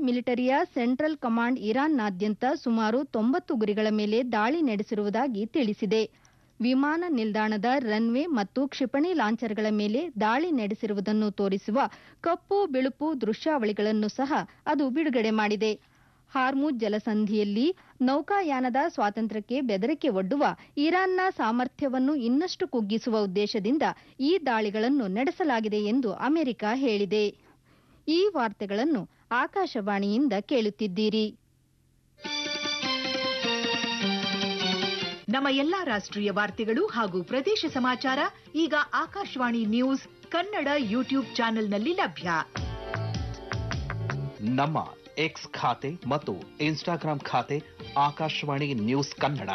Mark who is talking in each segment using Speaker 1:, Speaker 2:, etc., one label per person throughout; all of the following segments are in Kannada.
Speaker 1: ಮಿಲಿಟರಿಯ ಸೆಂಟ್ರಲ್ ಕಮಾಂಡ್ ಇರಾನ್ನಾದ್ಯಂತ ಸುಮಾರು ತೊಂಬತ್ತು ಗುರಿಗಳ ಮೇಲೆ ದಾಳಿ ನಡೆಸಿರುವುದಾಗಿ ತಿಳಿಸಿದೆ ವಿಮಾನ ನಿಲ್ದಾಣದ ರನ್ವೇ ಮತ್ತು ಕ್ಷಿಪಣಿ ಲಾಂಛರ್ಗಳ ಮೇಲೆ ದಾಳಿ ನಡೆಸಿರುವುದನ್ನು ತೋರಿಸುವ ಕಪ್ಪು ಬಿಳುಪು ದೃಶ್ಯಾವಳಿಗಳನ್ನು ಸಹ ಅದು ಬಿಡುಗಡೆ ಮಾಡಿದೆ ಹಾರ್ಮುಜ್ ಜಲಸಂಧಿಯಲ್ಲಿ ನೌಕಾಯಾನದ ಸ್ವಾತಂತ್ರ್ಯಕ್ಕೆ ಬೆದರಿಕೆ ಒಡ್ಡುವ ಇರಾನ್ನ ಸಾಮರ್ಥ್ಯವನ್ನು ಇನ್ನಷ್ಟು ಕುಗ್ಗಿಸುವ ಉದ್ದೇಶದಿಂದ ಈ ದಾಳಿಗಳನ್ನು ನಡೆಸಲಾಗಿದೆ ಎಂದು ಅಮೆರಿಕ ಹೇಳಿದೆ ಈ ವಾರ್ತೆಗಳನ್ನು ಆಕಾಶವಾಣಿಯಿಂದ ಕೇಳುತ್ತಿದ್ದೀರಿ
Speaker 2: ನಮ್ಮ ಎಲ್ಲಾ ರಾಷ್ಟ್ರೀಯ ವಾರ್ತೆಗಳು ಹಾಗೂ ಪ್ರದೇಶ ಸಮಾಚಾರ ಈಗ ಆಕಾಶವಾಣಿ ನ್ಯೂಸ್ ಕನ್ನಡ ಯೂಟ್ಯೂಬ್ ಚಾನೆಲ್ನಲ್ಲಿ ಲಭ್ಯ
Speaker 3: ನಮ್ಮ ಎಕ್ಸ್ ಖಾತೆ ಮತ್ತು ಇನ್ಸ್ಟಾಗ್ರಾಂ ಖಾತೆ ಆಕಾಶವಾಣಿ ನ್ಯೂಸ್ ಕನ್ನಡ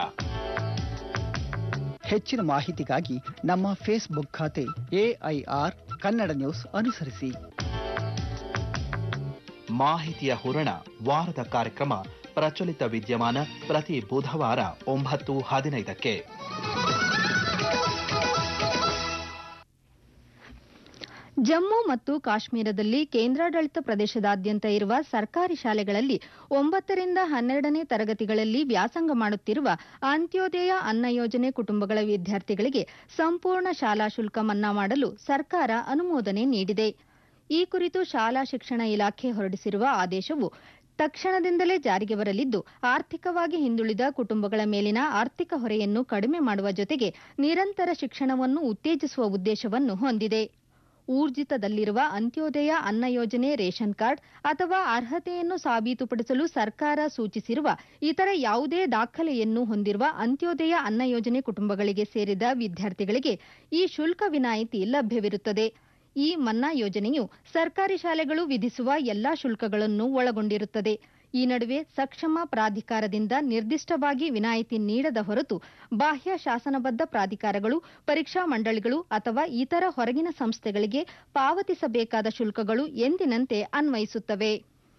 Speaker 4: ಹೆಚ್ಚಿನ ಮಾಹಿತಿಗಾಗಿ ನಮ್ಮ ಫೇಸ್ಬುಕ್ ಖಾತೆ ಎಐಆರ್ ಕನ್ನಡ ನ್ಯೂಸ್ ಅನುಸರಿಸಿ
Speaker 3: ಮಾಹಿತಿಯ ಹೂರಣ ವಾರದ ಕಾರ್ಯಕ್ರಮ ಪ್ರಚಲಿತ ವಿದ್ಯಮಾನ ಪ್ರತಿ ಬುಧವಾರ ಒಂಬತ್ತು ಹದಿನೈದಕ್ಕೆ
Speaker 1: ಜಮ್ಮು ಮತ್ತು ಕಾಶ್ಮೀರದಲ್ಲಿ ಕೇಂದ್ರಾಡಳಿತ ಪ್ರದೇಶದಾದ್ಯಂತ ಇರುವ ಸರ್ಕಾರಿ ಶಾಲೆಗಳಲ್ಲಿ ಒಂಬತ್ತರಿಂದ ಹನ್ನೆರಡನೇ ತರಗತಿಗಳಲ್ಲಿ ವ್ಯಾಸಂಗ ಮಾಡುತ್ತಿರುವ ಅಂತ್ಯೋದಯ ಅನ್ನ ಯೋಜನೆ ಕುಟುಂಬಗಳ ವಿದ್ಯಾರ್ಥಿಗಳಿಗೆ ಸಂಪೂರ್ಣ ಶಾಲಾ ಶುಲ್ಕ ಮನ್ನಾ ಮಾಡಲು ಸರ್ಕಾರ ಅನುಮೋದನೆ ನೀಡಿದೆ ಈ ಕುರಿತು ಶಾಲಾ ಶಿಕ್ಷಣ ಇಲಾಖೆ ಹೊರಡಿಸಿರುವ ಆದೇಶವು ತಕ್ಷಣದಿಂದಲೇ ಜಾರಿಗೆ ಬರಲಿದ್ದು ಆರ್ಥಿಕವಾಗಿ ಹಿಂದುಳಿದ ಕುಟುಂಬಗಳ ಮೇಲಿನ ಆರ್ಥಿಕ ಹೊರೆಯನ್ನು ಕಡಿಮೆ ಮಾಡುವ ಜೊತೆಗೆ ನಿರಂತರ ಶಿಕ್ಷಣವನ್ನು ಉತ್ತೇಜಿಸುವ ಉದ್ದೇಶವನ್ನು ಹೊಂದಿದೆ ಊರ್ಜಿತದಲ್ಲಿರುವ ಅಂತ್ಯೋದಯ ಅನ್ನ ಯೋಜನೆ ರೇಷನ್ ಕಾರ್ಡ್ ಅಥವಾ ಅರ್ಹತೆಯನ್ನು ಸಾಬೀತುಪಡಿಸಲು ಸರ್ಕಾರ ಸೂಚಿಸಿರುವ ಇತರ ಯಾವುದೇ ದಾಖಲೆಯನ್ನು ಹೊಂದಿರುವ ಅಂತ್ಯೋದಯ ಅನ್ನ ಯೋಜನೆ ಕುಟುಂಬಗಳಿಗೆ ಸೇರಿದ ವಿದ್ಯಾರ್ಥಿಗಳಿಗೆ ಈ ಶುಲ್ಕ ವಿನಾಯಿತಿ ಲಭ್ಯವಿರುತ್ತದೆ ಈ ಮನ್ನಾ ಯೋಜನೆಯು ಸರ್ಕಾರಿ ಶಾಲೆಗಳು ವಿಧಿಸುವ ಎಲ್ಲಾ ಶುಲ್ಕಗಳನ್ನು ಒಳಗೊಂಡಿರುತ್ತದೆ ಈ ನಡುವೆ ಸಕ್ಷಮ ಪ್ರಾಧಿಕಾರದಿಂದ ನಿರ್ದಿಷ್ಟವಾಗಿ ವಿನಾಯಿತಿ ನೀಡದ ಹೊರತು ಬಾಹ್ಯ ಶಾಸನಬದ್ಧ ಪ್ರಾಧಿಕಾರಗಳು ಪರೀಕ್ಷಾ ಮಂಡಳಿಗಳು ಅಥವಾ ಇತರ ಹೊರಗಿನ ಸಂಸ್ಥೆಗಳಿಗೆ ಪಾವತಿಸಬೇಕಾದ ಶುಲ್ಕಗಳು ಎಂದಿನಂತೆ ಅನ್ವಯಿಸುತ್ತವೆ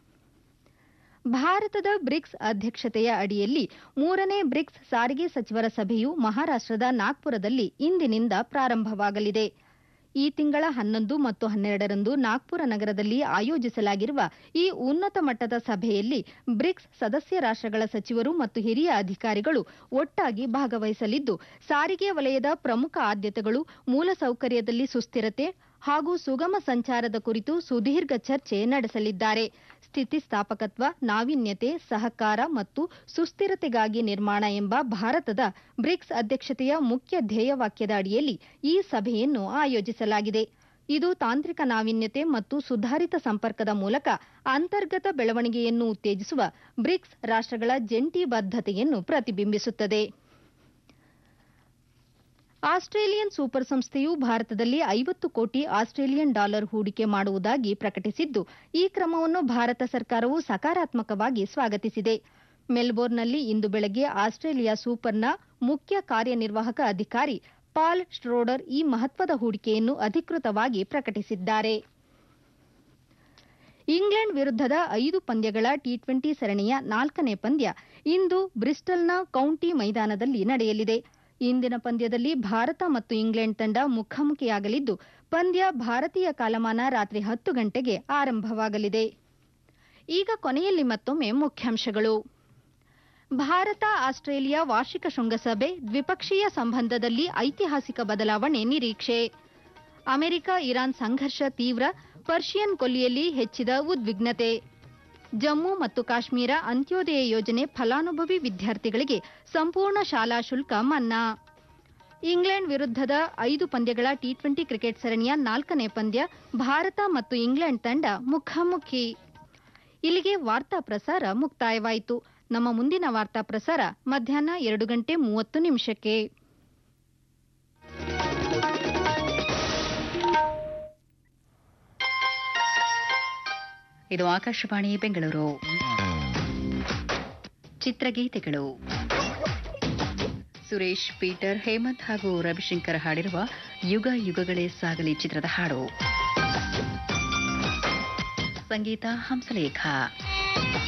Speaker 1: ಭಾರತದ ಬ್ರಿಕ್ಸ್ ಅಧ್ಯಕ್ಷತೆಯ ಅಡಿಯಲ್ಲಿ ಮೂರನೇ ಬ್ರಿಕ್ಸ್ ಸಾರಿಗೆ ಸಚಿವರ ಸಭೆಯು ಮಹಾರಾಷ್ಟದ ನಾಗ್ಪುರದಲ್ಲಿ ಇಂದಿನಿಂದ ಪ್ರಾರಂಭವಾಗಲಿದೆ ಈ ತಿಂಗಳ ಹನ್ನೊಂದು ಮತ್ತು ಹನ್ನೆರಡರಂದು ನಾಗ್ಪುರ ನಗರದಲ್ಲಿ ಆಯೋಜಿಸಲಾಗಿರುವ ಈ ಉನ್ನತ ಮಟ್ಟದ ಸಭೆಯಲ್ಲಿ ಬ್ರಿಕ್ಸ್ ಸದಸ್ಯ ರಾಷ್ಟ್ರಗಳ ಸಚಿವರು ಮತ್ತು ಹಿರಿಯ ಅಧಿಕಾರಿಗಳು ಒಟ್ಟಾಗಿ ಭಾಗವಹಿಸಲಿದ್ದು ಸಾರಿಗೆ ವಲಯದ ಪ್ರಮುಖ ಆದ್ಯತೆಗಳು ಮೂಲಸೌಕರ್ಯದಲ್ಲಿ ಸುಸ್ಥಿರತೆ ಹಾಗೂ ಸುಗಮ ಸಂಚಾರದ ಕುರಿತು ಸುದೀರ್ಘ ಚರ್ಚೆ ನಡೆಸಲಿದ್ದಾರೆ ಸ್ಥಿತಿಸ್ಥಾಪಕತ್ವ ನಾವೀನ್ಯತೆ ಸಹಕಾರ ಮತ್ತು ಸುಸ್ಥಿರತೆಗಾಗಿ ನಿರ್ಮಾಣ ಎಂಬ ಭಾರತದ ಬ್ರಿಕ್ಸ್ ಅಧ್ಯಕ್ಷತೆಯ ಮುಖ್ಯ ಧ್ಯೇಯವಾಕ್ಯದ ಅಡಿಯಲ್ಲಿ ಈ ಸಭೆಯನ್ನು ಆಯೋಜಿಸಲಾಗಿದೆ ಇದು ತಾಂತ್ರಿಕ ನಾವೀನ್ಯತೆ ಮತ್ತು ಸುಧಾರಿತ ಸಂಪರ್ಕದ ಮೂಲಕ ಅಂತರ್ಗತ ಬೆಳವಣಿಗೆಯನ್ನು ಉತ್ತೇಜಿಸುವ ಬ್ರಿಕ್ಸ್ ರಾಷ್ಟ್ರಗಳ ಜಂಟಿ ಬದ್ಧತೆಯನ್ನು ಪ್ರತಿಬಿಂಬಿಸುತ್ತದೆ ಆಸ್ಟ್ರೇಲಿಯನ್ ಸೂಪರ್ ಸಂಸ್ಥೆಯು ಭಾರತದಲ್ಲಿ ಐವತ್ತು ಕೋಟಿ ಆಸ್ಟ್ರೇಲಿಯನ್ ಡಾಲರ್ ಹೂಡಿಕೆ ಮಾಡುವುದಾಗಿ ಪ್ರಕಟಿಸಿದ್ದು ಈ ಕ್ರಮವನ್ನು ಭಾರತ ಸರ್ಕಾರವು ಸಕಾರಾತ್ಮಕವಾಗಿ ಸ್ವಾಗತಿಸಿದೆ ಮೆಲ್ಬೋರ್ನ್ನಲ್ಲಿ ಇಂದು ಬೆಳಗ್ಗೆ ಆಸ್ಟ್ರೇಲಿಯಾ ಸೂಪರ್ನ ಮುಖ್ಯ ಕಾರ್ಯನಿರ್ವಾಹಕ ಅಧಿಕಾರಿ ಪಾಲ್ ಸ್ಟ್ರೋಡರ್ ಈ ಮಹತ್ವದ ಹೂಡಿಕೆಯನ್ನು ಅಧಿಕೃತವಾಗಿ ಪ್ರಕಟಿಸಿದ್ದಾರೆ ಇಂಗ್ಲೆಂಡ್ ವಿರುದ್ಧದ ಐದು ಪಂದ್ಯಗಳ ಟಿ ಟ್ವೆಂಟಿ ಸರಣಿಯ ನಾಲ್ಕನೇ ಪಂದ್ಯ ಇಂದು ಬ್ರಿಸ್ಟಲ್ನ ಕೌಂಟಿ ಮೈದಾನದಲ್ಲಿ ನಡೆಯಲಿದೆ ಇಂದಿನ ಪಂದ್ಯದಲ್ಲಿ ಭಾರತ ಮತ್ತು ಇಂಗ್ಲೆಂಡ್ ತಂಡ ಮುಖಾಮುಖಿಯಾಗಲಿದ್ದು ಪಂದ್ಯ ಭಾರತೀಯ ಕಾಲಮಾನ ರಾತ್ರಿ ಹತ್ತು ಗಂಟೆಗೆ ಆರಂಭವಾಗಲಿದೆ ಈಗ ಕೊನೆಯಲ್ಲಿ ಮತ್ತೊಮ್ಮೆ ಮುಖ್ಯಾಂಶಗಳು ಭಾರತ ಆಸ್ಟ್ರೇಲಿಯಾ ವಾರ್ಷಿಕ ಶೃಂಗಸಭೆ ದ್ವಿಪಕ್ಷೀಯ ಸಂಬಂಧದಲ್ಲಿ ಐತಿಹಾಸಿಕ ಬದಲಾವಣೆ ನಿರೀಕ್ಷೆ ಅಮೆರಿಕ ಇರಾನ್ ಸಂಘರ್ಷ ತೀವ್ರ ಪರ್ಷಿಯನ್ ಕೊಲ್ಲಿಯಲ್ಲಿ ಹೆಚ್ಚಿದ ಉದ್ವಿಗ್ನತೆ ಜಮ್ಮು ಮತ್ತು ಕಾಶ್ಮೀರ ಅಂತ್ಯೋದಯ ಯೋಜನೆ ಫಲಾನುಭವಿ ವಿದ್ಯಾರ್ಥಿಗಳಿಗೆ ಸಂಪೂರ್ಣ ಶಾಲಾ ಶುಲ್ಕ ಮನ್ನಾ ಇಂಗ್ಲೆಂಡ್ ವಿರುದ್ಧದ ಐದು ಪಂದ್ಯಗಳ ಟಿ ಟ್ವೆಂಟಿ ಕ್ರಿಕೆಟ್ ಸರಣಿಯ ನಾಲ್ಕನೇ ಪಂದ್ಯ ಭಾರತ ಮತ್ತು ಇಂಗ್ಲೆಂಡ್ ತಂಡ ಮುಖಾಮುಖಿ ಇಲ್ಲಿಗೆ ವಾರ್ತಾ ಪ್ರಸಾರ ಮುಕ್ತಾಯವಾಯಿತು ನಮ್ಮ ಮುಂದಿನ ವಾರ್ತಾ ಪ್ರಸಾರ ಮಧ್ಯಾಹ್ನ ಎರಡು ಗಂಟೆ ಮೂವತ್ತು ನಿಮಿಷಕ್ಕೆ
Speaker 5: ಇದು ಆಕಾಶವಾಣಿ ಬೆಂಗಳೂರು ಚಿತ್ರಗೀತೆಗಳು ಸುರೇಶ್ ಪೀಟರ್ ಹೇಮಂತ್ ಹಾಗೂ ರವಿಶಂಕರ್ ಹಾಡಿರುವ ಯುಗ ಯುಗಗಳೇ ಸಾಗಲಿ ಚಿತ್ರದ ಹಾಡು ಸಂಗೀತ ಹಂಸಲೇಖ